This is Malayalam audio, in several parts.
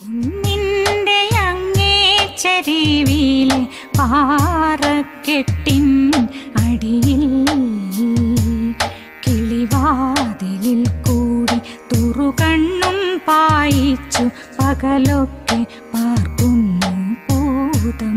നിന്റെ അങ്ങേ ചരിവിലെ പാറക്കെട്ടിൻ അടിയിൽ കിളിവാതിലിൽ കൂടി തുറുകണ്ണും പായിച്ചു പകലൊക്കെ പാർക്കുന്നു ഭൂതം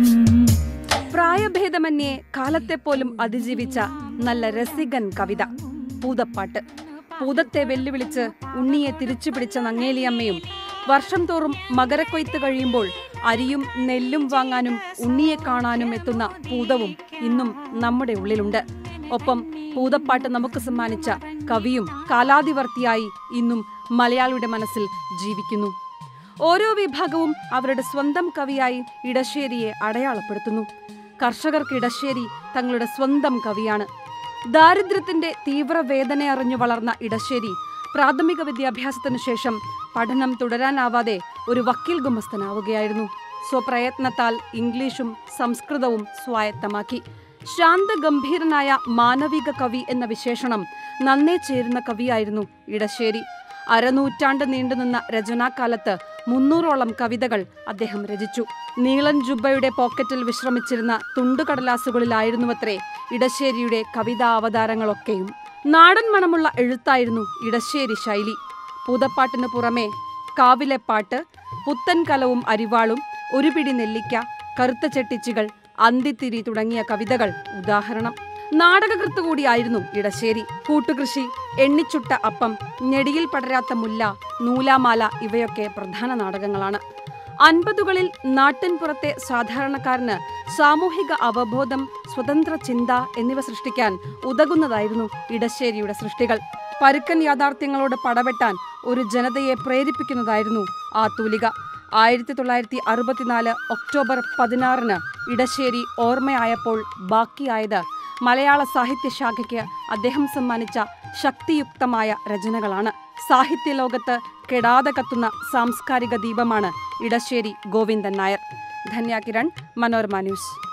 പ്രായഭേദമന്യേ കാലത്തെപ്പോലും അതിജീവിച്ച നല്ല രസികൻ കവിത പൂതപ്പാട്ട് പൂതത്തെ വെല്ലുവിളിച്ച് ഉണ്ണിയെ തിരിച്ചു പിടിച്ച നങ്ങേലിയമ്മയും വർഷം തോറും മകരക്കൊയ്ത്ത് കഴിയുമ്പോൾ അരിയും നെല്ലും വാങ്ങാനും ഉണ്ണിയെ കാണാനും എത്തുന്ന പൂതവും ഇന്നും നമ്മുടെ ഉള്ളിലുണ്ട് ഒപ്പം പൂതപ്പാട്ട് നമുക്ക് സമ്മാനിച്ച കവിയും കാലാതിവർത്തിയായി ഇന്നും മലയാളിയുടെ മനസ്സിൽ ജീവിക്കുന്നു ഓരോ വിഭാഗവും അവരുടെ സ്വന്തം കവിയായി ഇടശ്ശേരിയെ അടയാളപ്പെടുത്തുന്നു കർഷകർക്ക് ഇടശ്ശേരി തങ്ങളുടെ സ്വന്തം കവിയാണ് ദാരിദ്ര്യത്തിന്റെ തീവ്ര വേദന അറിഞ്ഞു വളർന്ന ഇടശ്ശേരി പ്രാഥമിക വിദ്യാഭ്യാസത്തിനു ശേഷം പഠനം തുടരാനാവാതെ ഒരു വക്കീൽ ഗുമസ്തനാവുകയായിരുന്നു സ്വപ്രയത്നത്താൽ ഇംഗ്ലീഷും സംസ്കൃതവും സ്വായത്തമാക്കി ശാന്തഗംഭീരനായ മാനവിക കവി എന്ന വിശേഷണം നന്നേ ചേരുന്ന കവിയായിരുന്നു ഇടശ്ശേരി അരനൂറ്റാണ്ട് നീണ്ടുനിന്ന രചനാകാലത്ത് മുന്നൂറോളം കവിതകൾ അദ്ദേഹം രചിച്ചു നീളൻ ജുബയുടെ പോക്കറ്റിൽ വിശ്രമിച്ചിരുന്ന തുണ്ടുകടലാസുകളിലായിരുന്നുവത്രേ ഇടശ്ശേരിയുടെ കവിതാ അവതാരങ്ങളൊക്കെയും നാടൻ മണമുള്ള എഴുത്തായിരുന്നു ഇടശ്ശേരി ശൈലി പൂതപ്പാട്ടിനു പുറമെ കാവിലെ പാട്ട് പുത്തൻ കലവും അരിവാളും ഒരു പിടി നെല്ലിക്ക കറുത്ത ചെട്ടിച്ചികൾ അന്തിത്തിരി തുടങ്ങിയ കവിതകൾ ഉദാഹരണം നാടകകൃത്ത് കൂടിയായിരുന്നു ഇടശ്ശേരി കൂട്ടുകൃഷി എണ്ണിച്ചുട്ട അപ്പം ഞെടിയിൽ പടരാത്ത മുല്ല നൂലാമാല ഇവയൊക്കെ പ്രധാന നാടകങ്ങളാണ് അൻപതുകളിൽ നാട്ടിൻപുറത്തെ സാധാരണക്കാരന് സാമൂഹിക അവബോധം സ്വതന്ത്ര ചിന്ത എന്നിവ സൃഷ്ടിക്കാൻ ഉതകുന്നതായിരുന്നു ഇടശ്ശേരിയുടെ സൃഷ്ടികൾ പരുക്കൻ യാഥാർത്ഥ്യങ്ങളോട് പടവെട്ടാൻ ഒരു ജനതയെ പ്രേരിപ്പിക്കുന്നതായിരുന്നു ആ തൂലിക ആയിരത്തി തൊള്ളായിരത്തി അറുപത്തിനാല് ഒക്ടോബർ പതിനാറിന് ഇടശ്ശേരി ഓർമ്മയായപ്പോൾ ബാക്കിയായത് മലയാള സാഹിത്യശാഖയ്ക്ക് അദ്ദേഹം സമ്മാനിച്ച ശക്തിയുക്തമായ രചനകളാണ് സാഹിത്യലോകത്ത് കെടാതെ കത്തുന്ന സാംസ്കാരിക ദീപമാണ് ഇടശ്ശേരി ഗോവിന്ദൻ നായർ ധന്യ കിരൺ മനോരമ ന്യൂസ്